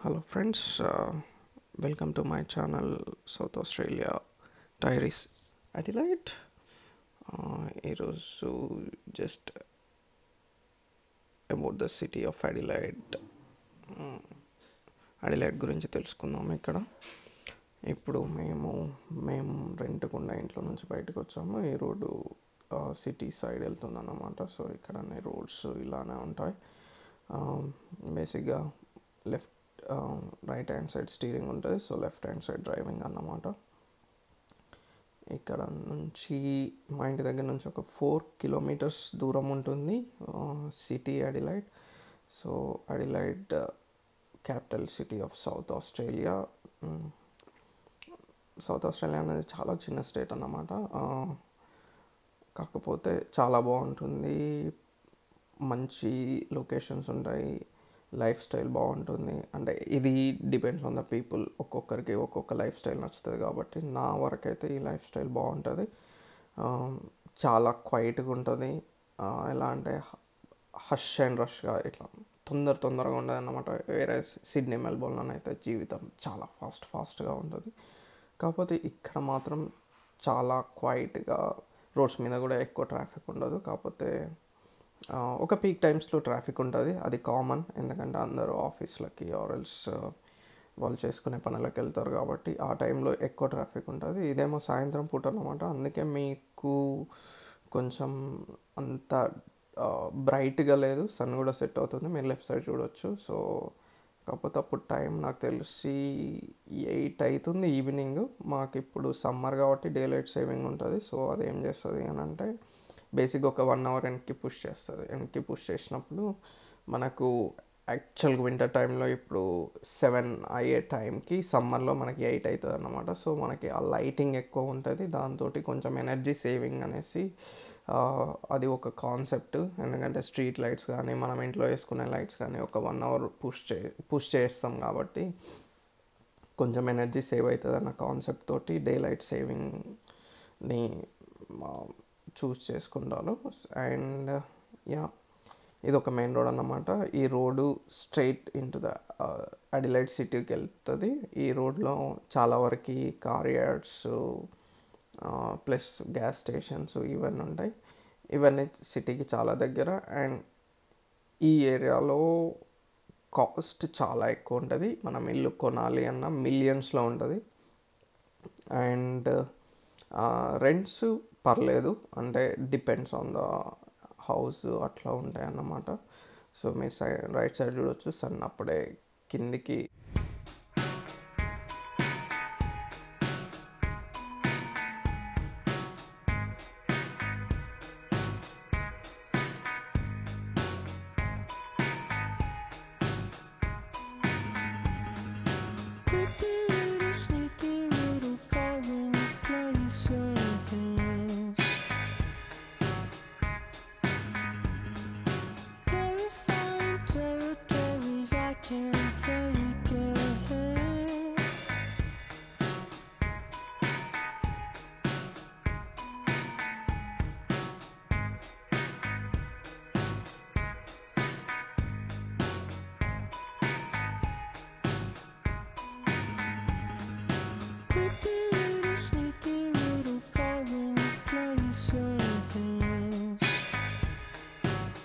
Hello, friends. Uh, welcome to my channel, South Australia Diaries Adelaide. Uh, ఈరోజు just about the city of Adelaide Adelaide గురించి తెలుసుకుందాం ఇక్కడ ఇప్పుడు మేము మేము రెంట్కున్న ఇంట్లో నుంచి బయటకు వచ్చాము ఈ రోడ్డు సిటీ సైడ్ వెళ్తుందన్నమాట సో ఇక్కడ అన్ని రోడ్స్ ఇలానే ఉంటాయి బేసిక్గా left right hand side steering ఉంటుంది so left hand side driving అన్నమాట ఇక్కడ నుంచి మా ఇంటి దగ్గర నుంచి ఒక ఫోర్ కిలోమీటర్స్ దూరం ఉంటుంది city Adelaide so Adelaide capital city of South Australia South Australia అనేది చాలా చిన్న స్టేట్ అన్నమాట కాకపోతే చాలా బాగుంటుంది మంచి లొకేషన్స్ ఉంటాయి లైఫ్ స్టైల్ బాగుంటుంది అంటే ఇది డిపెండ్స్ ఆన్ ద పీపుల్ ఒక్కొక్కరికి ఒక్కొక్క లైఫ్ స్టైల్ నచ్చుతుంది కాబట్టి నా వరకు అయితే ఈ లైఫ్ స్టైల్ బాగుంటుంది చాలా క్వైట్గా ఉంటుంది ఎలా అంటే హష్ అండ్ రష్గా ఇట్లా తొందర తొందరగా ఉండదు అన్నమాట వేరే సిడ్నీ మెల్బోర్న్లో అయితే జీవితం చాలా ఫాస్ట్ ఫాస్ట్గా ఉంటుంది కాకపోతే ఇక్కడ మాత్రం చాలా క్వైట్గా రోడ్స్ మీద కూడా ఎక్కువ ట్రాఫిక్ ఉండదు కాకపోతే ఒక పీక్ టైమ్స్లో ట్రాఫిక్ ఉంటుంది అది కామన్ ఎందుకంటే అందరూ ఆఫీస్లకి ఆర్ఎల్స్ వాళ్ళు చేసుకునే పనులకు వెళ్తారు కాబట్టి ఆ టైంలో ఎక్కువ ట్రాఫిక్ ఉంటుంది ఇదేమో సాయంత్రం పూట అనమాట అందుకే మీకు కొంచెం అంత బ్రైట్గా లేదు సన్ కూడా సెట్ అవుతుంది మీరు లెఫ్ట్ సైడ్ చూడొచ్చు సో కాకపోతే అప్పుడు టైం నాకు తెలిసి ఎయిట్ అవుతుంది ఈవినింగ్ మాకు ఇప్పుడు సమ్మర్ కాబట్టి డే లైట్ సేవింగ్ ఉంటుంది సో అది ఏం చేస్తుంది అని అంటే బేసిక్గా ఒక వన్ అవర్ వెనక్కి పుష్ చేస్తుంది వెనక్కి పుష్ చేసినప్పుడు మనకు యాక్చువల్గా వింటర్ టైంలో ఇప్పుడు సెవెన్ అయ్యే టైంకి సమ్మర్లో మనకి ఎయిట్ అవుతుంది అన్నమాట సో మనకి ఆ లైటింగ్ ఎక్కువ ఉంటుంది దాంతో కొంచెం ఎనర్జీ సేవింగ్ అనేసి అది ఒక కాన్సెప్ట్ ఎందుకంటే స్ట్రీట్ లైట్స్ కానీ మనం ఇంట్లో వేసుకునే లైట్స్ కానీ ఒక వన్ అవర్ పుష్ చే పుష్ చేస్తాం కాబట్టి కొంచెం ఎనర్జీ సేవ్ అవుతుంది అన్న కాన్సెప్ట్ తోటి డే లైట్ సేవింగ్ని చూస్ చేసుకుంటారు అండ్ యా ఇది ఒక మెయిన్ రోడ్ అన్నమాట ఈ road straight into the Adelaide సిటీకి వెళ్తుంది ఈ రోడ్లో చాలా వరకు car yards plus gas stations ఇవన్నీ ఉంటాయి ఇవన్నీ సిటీకి చాలా దగ్గర అండ్ ఈ ఏరియాలో కాస్ట్ చాలా ఎక్కువ ఉంటుంది మనం ఇల్లు కొనాలి అన్న మిలియన్స్లో ఉంటుంది అండ్ రెంట్స్ పర్లేదు అంటే డిపెండ్స్ ఆన్ ద హౌస్ అట్లా ఉంటాయి అన్నమాట సో మీరు సైడ్ రైట్ సైడ్ చూడొచ్చు సన్ అప్పుడే కిందికి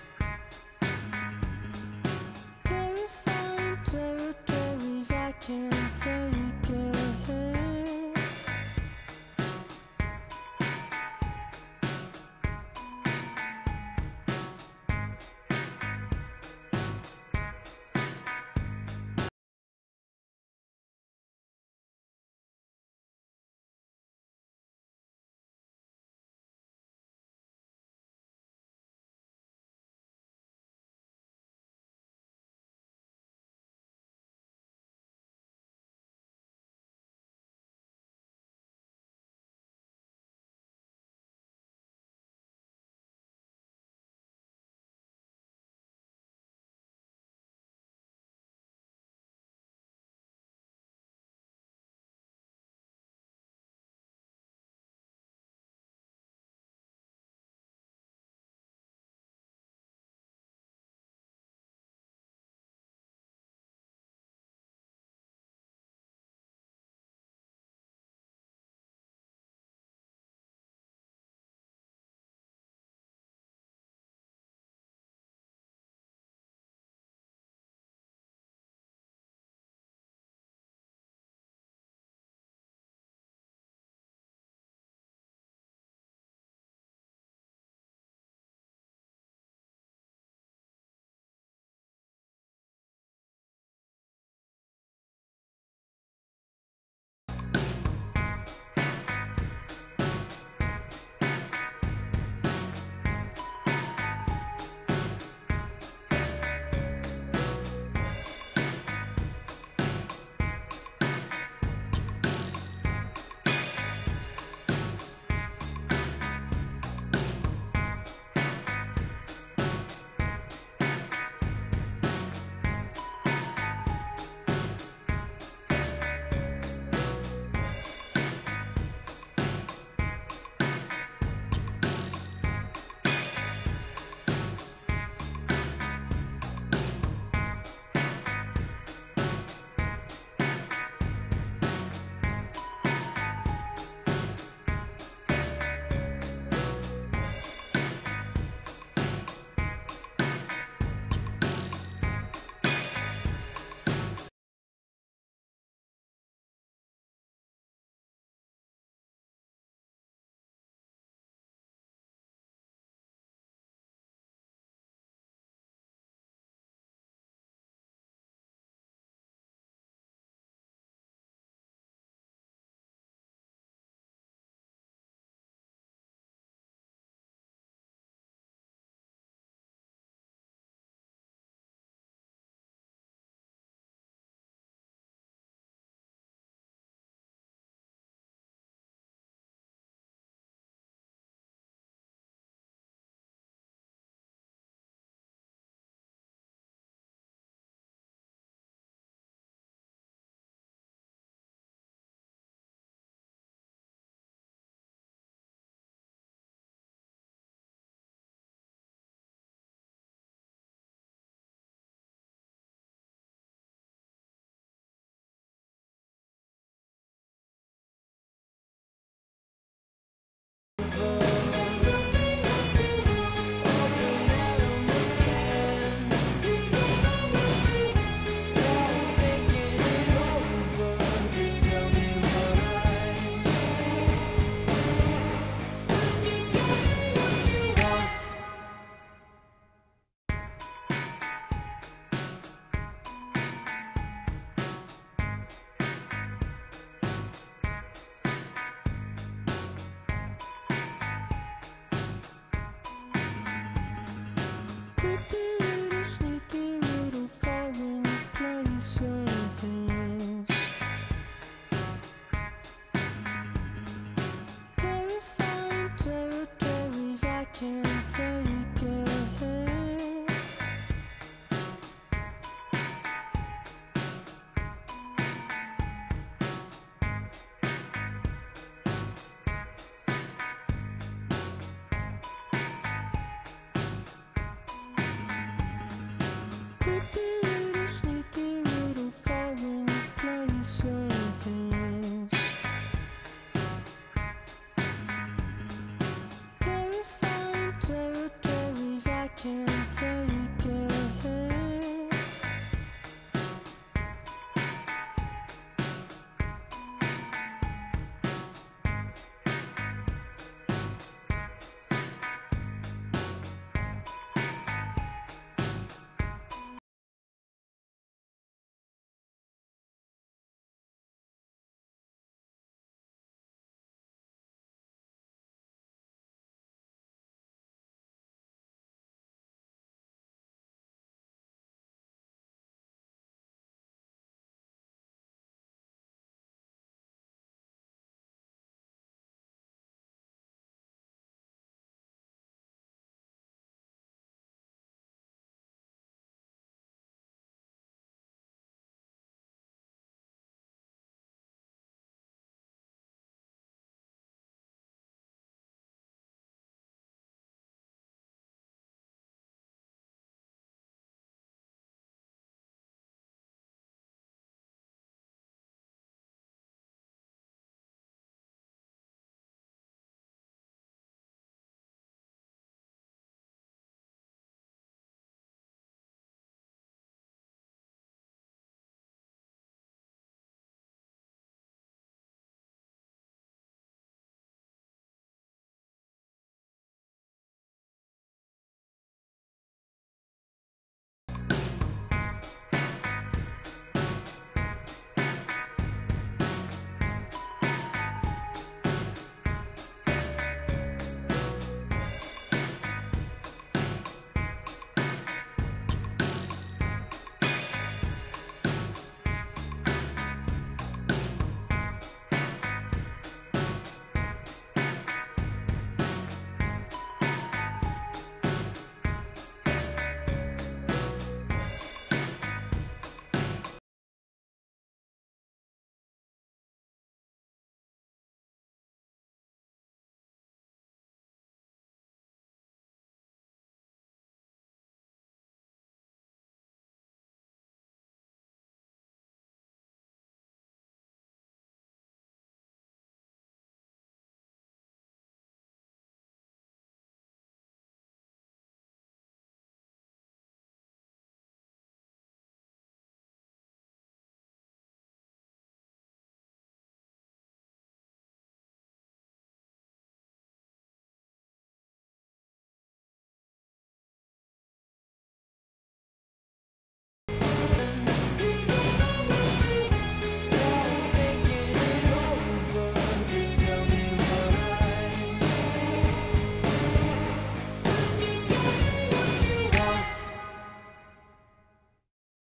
can